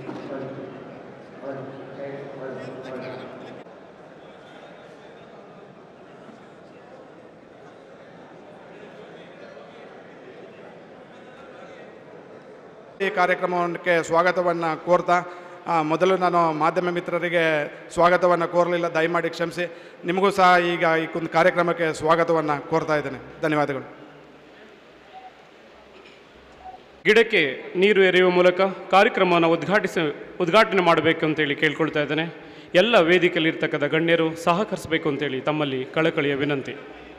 ಈ ಕಾರ್ಯಕ್ರಮಕ್ಕೆ ಸ್ವಾಗತವನ್ನು ಕೋರ್ತಾ ಆ, ಮೊದಲು ನಾನು ಮಾಧ್ಯಮ ಮಿತ್ರರಿಗೆ ಸ್ವಾಗತವನ್ನು ಕೋರಲಿಲ್ಲ ದಯಮಾಡಿ ಕ್ಷಮಿಸಿ ನಿಮಗೂ ಸಹ ಈಗ ಈ ಒಂದು ಕಾರ್ಯಕ್ರಮಕ್ಕೆ ಸ್ವಾಗತವನ್ನು ಕೋರ್ತಾ ಇದ್ದೇನೆ ಧನ್ಯವಾದಗಳು ಗಿಡಕ್ಕೆ ನೀರು ಎರೆಯುವ ಮೂಲಕ ಕಾರ್ಯಕ್ರಮವನ್ನು ಉದ್ಘಾಟಿಸಿ ಉದ್ಘಾಟನೆ ಮಾಡಬೇಕು ಅಂತೇಳಿ ಕೇಳ್ಕೊಳ್ತಾ ಇದ್ದೇನೆ ಎಲ್ಲ ವೇದಿಕೆಯಲ್ಲಿ ಇರ್ತಕ್ಕಂಥ ಗಣ್ಯರು ಸಹಕರಿಸಬೇಕು ಅಂತೇಳಿ ತಮ್ಮಲ್ಲಿ ಕಳಕಳಿಯ ವಿನಂತಿ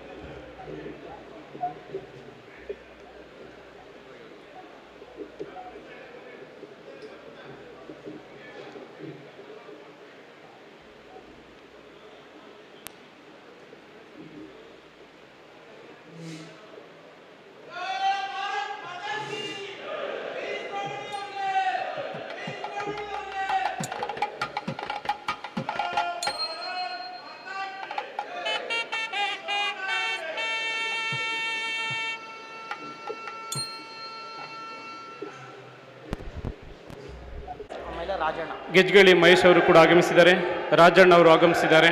ಆಮೇಲೆ ರಾಜಣ್ಣ ಗೆಜ್ಗಳಿ ಮಹೇಶ್ ಅವರು ಕೂಡ ಆಗಮಿಸಿದ್ದಾರೆ ರಾಜಣ್ಣ ಅವರು ಆಗಮಿಸಿದ್ದಾರೆ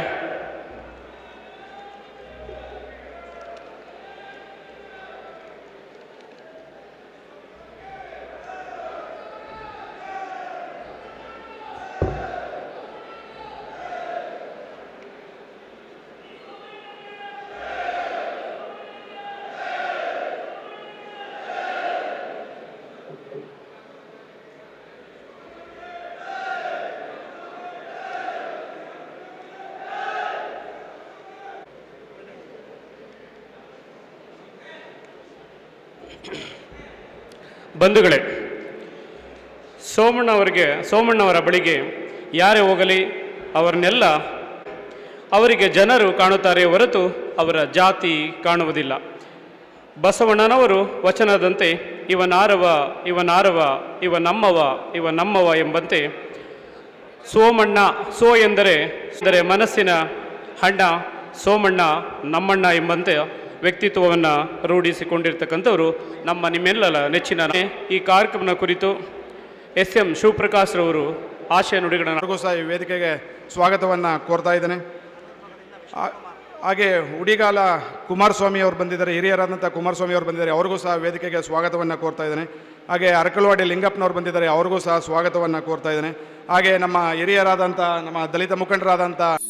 ಬಂಧುಗಳೇ ಸೋಮಣ್ಣ ಅವರಿಗೆ ಸೋಮಣ್ಣವರ ಬಳಿಗೆ ಯಾರೇ ಹೋಗಲಿ ಅವರನ್ನೆಲ್ಲ ಅವರಿಗೆ ಜನರು ಕಾಣುತ್ತಾರೆ ಹೊರತು ಅವರ ಜಾತಿ ಕಾಣುವುದಿಲ್ಲ ಬಸವಣ್ಣನವರು ವಚನದಂತೆ ಇವನಾರವ ಇವನಾರವ ಇವ ನಮ್ಮವ ಇವ ನಮ್ಮವ ಎಂಬಂತೆ ಸೋಮಣ್ಣ ಸೋ ಎಂದರೆ ಅಂದರೆ ಮನಸ್ಸಿನ ಹಣ್ಣ ಸೋಮಣ್ಣ ನಮ್ಮಣ್ಣ ಎಂಬಂತೆ ವ್ಯಕ್ತಿತ್ವವನ್ನು ರೂಢಿಸಿಕೊಂಡಿರ್ತಕ್ಕಂಥವರು ನಮ್ಮ ನಿಮ್ಮೆಲ್ಲರ ನೆಚ್ಚಿನ ಈ ಕಾರ್ಯಕ್ರಮದ ಕುರಿತು ಎಸ್ ಎಂ ಶಿವಪ್ರಕಾಶ್ ರವರು ಆಶಯ ನುಡಿಗಳನ್ನು ಅವ್ರಿಗೂ ಸಹ ಈ ವೇದಿಕೆಗೆ ಸ್ವಾಗತವನ್ನು ಕೋರ್ತಾ ಇದ್ದೇನೆ ಆ- ಹಾಗೆ ಉಡಿಗಾಲ ಕುಮಾರಸ್ವಾಮಿ ಅವರು ಬಂದಿದ್ದಾರೆ ಹಿರಿಯರಾದಂಥ ಕುಮಾರಸ್ವಾಮಿ ಅವರು ಬಂದಿದ್ದಾರೆ ಅವ್ರಿಗೂ ಸಹ ವೇದಿಕೆಗೆ ಸ್ವಾಗತವನ್ನು ಕೋರ್ತಾ ಇದ್ದೇನೆ ಹಾಗೆ ಅರಕಲವಾಡಿ ಲಿಂಗಪ್ಪನವ್ರು ಬಂದಿದ್ದಾರೆ ಅವ್ರಿಗೂ ಸಹ ಸ್ವಾಗತವನ್ನು ಕೋರ್ತಾ ಇದ್ದೇನೆ ಹಾಗೆ ನಮ್ಮ ಹಿರಿಯರಾದಂಥ ನಮ್ಮ ದಲಿತ ಮುಖಂಡರಾದಂಥ